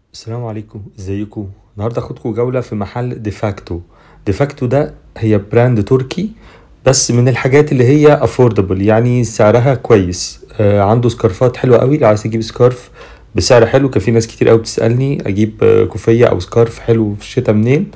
السلام عليكم ازيكم النهارده هاخدكم جولة في محل ديفاكتو ديفاكتو ده هي براند تركي بس من الحاجات اللي هي افوردبل يعني سعرها كويس آه عنده سكارفات حلوة قوي لو عايز تجيب سكارف بسعر حلو كان في ناس كتير قوي بتسألني اجيب آه، كوفية او سكارف حلو في الشتا منين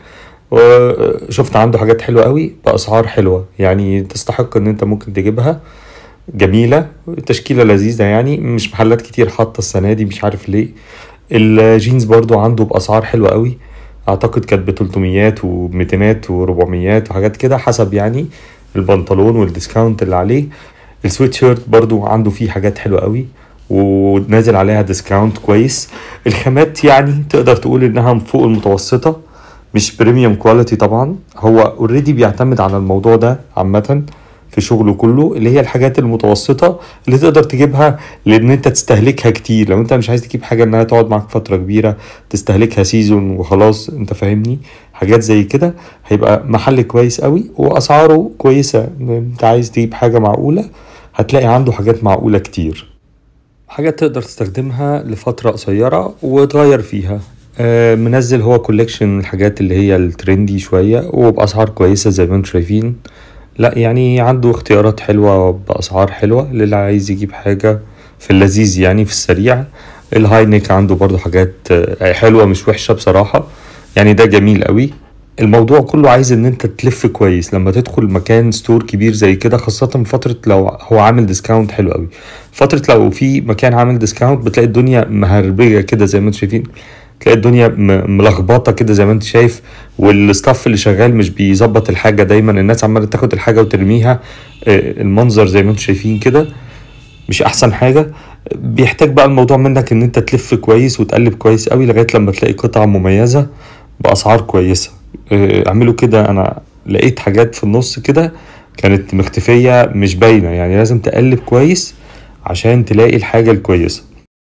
وشفت عنده حاجات حلوة قوي بأسعار حلوة يعني تستحق ان انت ممكن تجيبها جميلة تشكيلة لذيذة يعني مش محلات كتير حاطة السنة دي مش عارف ليه الجينز برضو عنده بأسعار حلوة قوي أعتقد كانت بتلتميات وميتينات وربعميات وحاجات كده حسب يعني البنطلون والديسكاونت اللي عليه السويت شيرت برضو عنده فيه حاجات حلوة قوي ونازل عليها ديسكاونت كويس الخامات يعني تقدر تقول انها فوق المتوسطة مش بريميوم كواليتي طبعا هو اوريدي بيعتمد على الموضوع ده عامة في شغله كله اللي هي الحاجات المتوسطة اللي تقدر تجيبها لان انت تستهلكها كتير لو انت مش عايز تجيب حاجة انها تقعد معاك فترة كبيرة تستهلكها سيزون وخلاص انت فاهمني حاجات زي كده هيبقى محل كويس قوي واسعاره كويسة انت عايز تجيب حاجة معقولة هتلاقي عنده حاجات معقولة كتير حاجات تقدر تستخدمها لفترة قصيرة وتغير فيها آه، منزل هو كوليكشن الحاجات اللي هي الترندي شوية وبأسعار كويسة زي ما انتم شايفين لا يعني عنده اختيارات حلوة بأسعار حلوة للي عايز يجيب حاجة في اللذيذ يعني في السريع الهاي نيك عنده برضو حاجات آه، حلوة مش وحشة بصراحة يعني ده جميل قوي الموضوع كله عايز ان انت تلف كويس لما تدخل مكان ستور كبير زي كده خاصة في فترة لو هو عامل ديسكاونت حلو قوي فترة لو في مكان عامل ديسكاونت بتلاقي الدنيا مهربجة كده زي ما انتم شايفين تلاقي الدنيا م- ملخبطة كده زي ما انت شايف والستاف اللي شغال مش بيظبط الحاجة دايما الناس عمالة تاخد الحاجة وترميها آه، المنظر زي ما انتم شايفين كده مش احسن حاجة بيحتاج بقى الموضوع منك ان انت تلف كويس وتقلب كويس قوي لغاية لما تلاقي قطعة مميزة بأسعار كويسة آه، اعملوا كده انا لقيت حاجات في النص كده كانت مختفية مش باينة يعني لازم تقلب كويس عشان تلاقي الحاجة الكويسة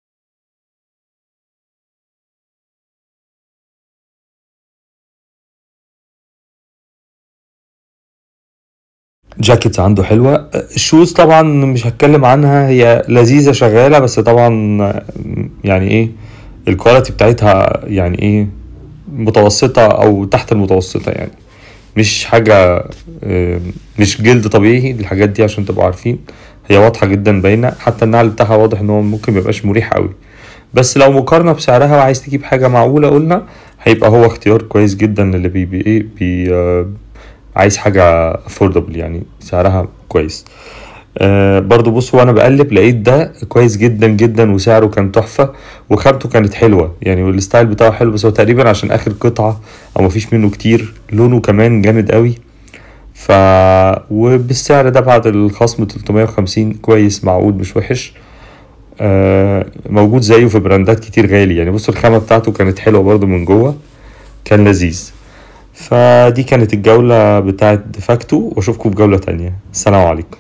جاكيتس عنده حلوة الشوز طبعا مش هتكلم عنها هي لذيذة شغالة بس طبعا يعني ايه الكواليتي بتاعتها يعني ايه متوسطة او تحت المتوسطة يعني مش حاجة آه، مش جلد طبيعي الحاجات دي عشان تبقوا عارفين هي واضحة جدا باينة حتى النعل بتاعها واضح ان هو ممكن ميبقاش مريح قوي بس لو مقارنة بسعرها وعايز تجيب حاجة معقولة قلنا هيبقى هو اختيار كويس جدا للي بي بي ايه بي آه، عايز حاجة affordable يعني سعرها كويس آه برضو بص وانا بقلب لقيت ده كويس جدا جدا وسعره كان تحفة وخامته كانت حلوة يعني والستايل بتاعه حلو بس هو تقريبا عشان اخر قطعة او مفيش منه كتير لونه كمان جامد قوي ف وبالسعر ده بعد الخصم 350 كويس معقول مش وحش آه موجود زيه في براندات كتير غالي يعني بص الخامة بتاعته كانت حلوة برضو من جوه كان لذيذ فدي كانت الجولة بتاعت ديفاكتو واشوفكم في جولة تانية السلام عليكم